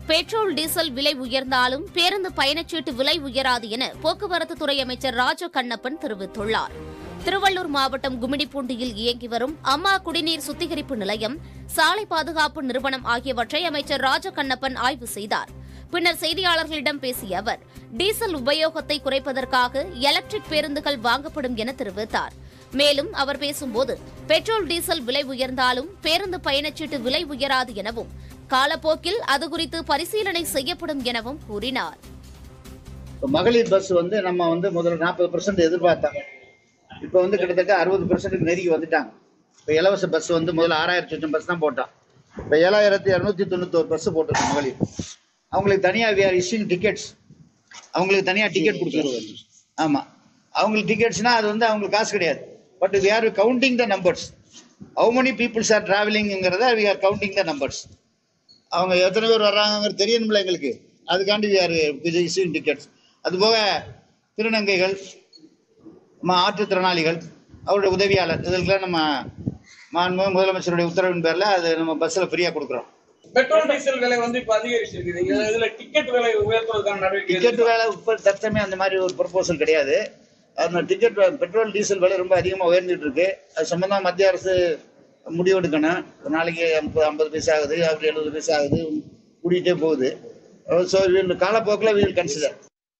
petrol diesel விலை உயர்ந்தாலும் பேருந்து பயணச்சீட்டு விலை உயராது என போக்குவரத்து துறை அமைச்சர் ராஜ கண்ணப்பன் தெரிவித்துள்ளார் திருவள்ளூர் மாவட்டம் கும்மிடிப்பூண்டியில் இயங்கி வரும் அம்மா குடிநீர் சுத்திகரிப்பு நிலையம் சாலை பாதுகாப்பு நிறுவனம் ஆகியவற்றை அமைச்சர் ராஜ கண்ணப்பன் ஆய்வு செய்தார் பின்னர் செய்தியாளர்களிடம் பேசிய அவர் டீசல் உபயோகத்தை குறைப்பதற்காக எலக்ட்ரிக் பேருந்துகள் வாங்கப்படும் என தெரிவித்தார் மேலும் அவர் பேசும்போது பெட்ரோல் டீசல் விலை உயர்ந்தாலும் பேருந்து பயணச்சீட்டு விலை உயராது எனவும் காலப்போக்கில் அது குறித்து பரிசீலனை செய்யப்படும் எனவும் கூறினார் இப்ப மகளிர் பஸ் வந்து நம்ம வந்து முதல்ல நாற்பது பர்சன்ட் எதிர்பார்த்தாங்க இப்போ வந்து கிட்டத்தட்ட அறுபது பர்சன்ட் நெருங்கி வந்துட்டாங்க இப்போ இலவச பஸ் வந்து முதல்ல ஆறாயிரத்தி சொச்சம் பஸ் தான் போட்டான் இப்போ ஏழாயிரத்தி இரநூத்தி தொண்ணூத்தோரு பஸ் போட்டிருக்கு மகளிர் அவங்களுக்கு தனியாக வி ஆர் இஷ்யூங் டிக்கெட்ஸ் அவங்களுக்கு தனியாக டிக்கெட் கொடுக்குறோம் ஆமாம் அவங்களுக்கு டிக்கெட்ஸ்னா அது வந்து அவங்களுக்கு காசு கிடையாது but we are counting the numbers how many peoples are டிராவலிங்கிறத we are counting the numbers அவங்க எத்தனை பேர் வர்றாங்கங்கிறது தெரியணும்ல எங்களுக்கு அதுக்காண்டி வி ஆர் இஷ்யூங் டிக்கெட்ஸ் அதுபோக திருநங்கைகள் ம- மாற்றுத்திறனாளிகள் அவருடைய உதவியாளர் இதற்கெல்லாம் நம்ம மாண்பு முதலமைச்சருடைய உத்தரவின் பேர்ல அது நம்ம பஸ்ஸில் ஃப்ரீயாக கொடுக்குறோம் பெட்ரோல் டீசல் விலை வந்து இப்ப அதிகரிச்சிருக்குது இதுல- இதுல டிக்கெட் விலை உயர்த்துவதற்கான நடவடிக்கை டிக்கெட் வேலை இப்போ தற்சமயம் அந்த மாதிரி ஒரு ப்ரொபோசல் கிடையாது அந்த டிக்கெட் பெட்ரோல் டீசல் விலை ரொம்ப அதிகமாக உயர்ந்துட்டு இருக்கு அது சம்பந்தமா மத்திய அரசு முடிவெடுக்கணும் ஒரு நாளைக்கு ஐம்பது ஐம்பது பைசா ஆகுது அப்படி எழுபது பைசா ஆகுது கூட்டிகிட்டே போகுது ஸோ காலப்போக்கில் வீல் கன்சிடர்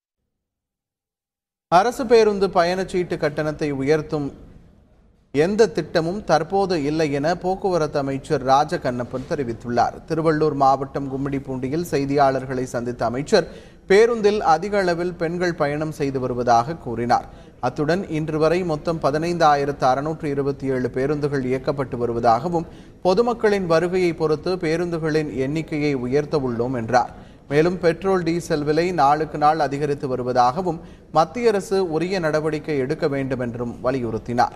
அரசு பேருந்து பயணச்சீட்டு கட்டணத்தை உயர்த்தும் எந்த திட்டமும் தற்போது இல்லை என போக்குவரத்து அமைச்சர் ராஜ கண்ணப்பன் தெரிவித்துள்ளார் திருவள்ளூர் மாவட்டம் கும்மிடிப்பூண்டியில் செய்தியாளர்களை சந்தித்த அமைச்சர் பேருந்தில் அதிக அளவில் பெண்கள் பயணம் செய்து வருவதாக கூறினார் அத்துடன் இன்று வரை மொத்தம் பதினைந்தாயிரத்து அறுநூற்று இருபத்தி ஏழு பேருந்துகள் இயக்கப்பட்டு வருவதாகவும் பொதுமக்களின் வருகையை பொறுத்து பேருந்துகளின் எண்ணிக்கையை உயர்த்த உள்ளோம் என்றார் மேலும் பெட்ரோல் டீசல் விலை நாளுக்கு நாள் அதிகரித்து வருவதாகவும் மத்திய அரசு உரிய நடவடிக்கை எடுக்க வேண்டும் என்றும் வலியுறுத்தினார்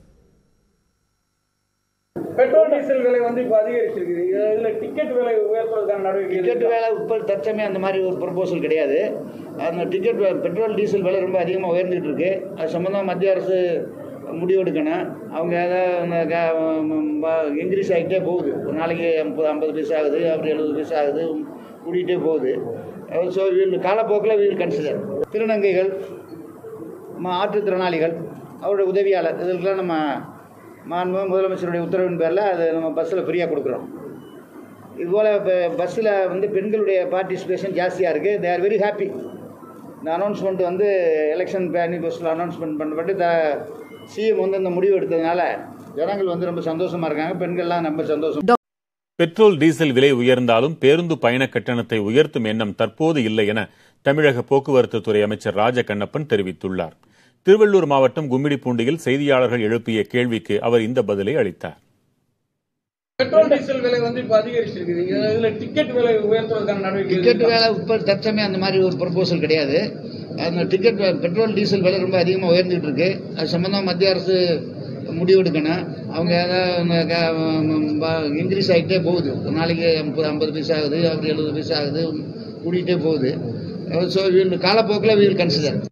பெட்ரோல் டீசல் விலை வந்து இப்ப அதிகரிச்சிருக்குது இதுல- இதுல டிக்கெட் விலை உயர்த்துவதற்கான நடவடிக்கை டிக்கெட் வேலை இப்போ தற்சமயம் அந்த மாதிரி ஒரு ப்ரொபோசல் கிடையாது அந்த டிக்கெட் வே- பெட்ரோல் டீசல் விலை ரொம்ப அதிகமாக உயர்ந்துகிட்டு இருக்கு அது சம்மந்தமாக மத்திய அரசு முடிவெடுக்கணும் அவங்க ஏதாவது இன்க்ரீஸ் ஆகிட்டே போகுது ஒரு நாளைக்கு ஐம்பது ஐம்பது பைசா ஆகுது அப்படி எழுபது பைசா ஆகுது கூட்டிகிட்டே போகுது ஸோ வீல் காலப்போக்கில் வீல் கன்சிடர் திருநங்கைகள் ம- மாற்றுத்திறனாளிகள் அவருடைய உதவியாளர் இதற்கெல்லாம் நம்ம மாண்பு முதலமைச்சருடைய உத்தரவின் பேரில் அது நம்ம பஸ்ஸில் ஃப்ரீயாக கொடுக்குறோம் இதுபோல் இப்போ பஸ்ஸில் வந்து பெண்களுடைய பார்ட்டிசிபேஷன் ஜாஸ்தியாக இருக்குது தே ஆர் வெரி ஹாப்பி இந்த அனௌன்ஸ்மெண்ட் வந்து எலெக்ஷன் மேனிஃபெஸ்டோவில் அனௌன்ஸ்மெண்ட் பண்ணப்பட்டு த சிஎம் வந்து இந்த முடிவு எடுத்ததுனால ஜனங்கள் வந்து ரொம்ப சந்தோஷமாக இருக்காங்க பெண்கள்லாம் ரொம்ப சந்தோஷம் பெட்ரோல் டீசல் விலை உயர்ந்தாலும் பேருந்து பயண கட்டணத்தை உயர்த்தும் எண்ணம் தற்போது இல்லை என தமிழக போக்குவரத்து துறை அமைச்சர் ராஜ கண்ணப்பன் தெரிவித்துள்ளார் திருவள்ளூர் மாவட்டம் கும்மிடிப்பூண்டியில் செய்தியாளர்கள் எழுப்பிய கேள்விக்கு அவர் இந்த பதிலை அளித்தார் பெட்ரோல் டீசல் விலை வந்து இப்ப அதிகரிச்சிருக்குது இதுல- இதுல டிக்கெட் விலை உயர்த்துவதற்கான நடவடிக்கை டிக்கெட் வேலை இப்போ தற்சமயம் அந்த மாதிரி ஒரு ப்ரொபோசல் கிடையாது அந்த டிக்கெட் வே- பெட்ரோல் டீசல் விலை ரொம்ப அதிகமாக உயர்ந்துகிட்டு இருக்கு அது சம்மந்தமாக மத்திய அரசு முடிவெடுக்கணும் அவங்க ஏதாவது இன்க்ரீஸ் ஆகிட்டே போகுது ஒரு நாளைக்கு ஐம்பது ஐம்பது பைசா ஆகுது அப்படி எழுபது பைசா ஆகுது கூட்டிகிட்டே போகுது ஸோ வீல் காலப்போக்கில் வீல் கன்சிடர்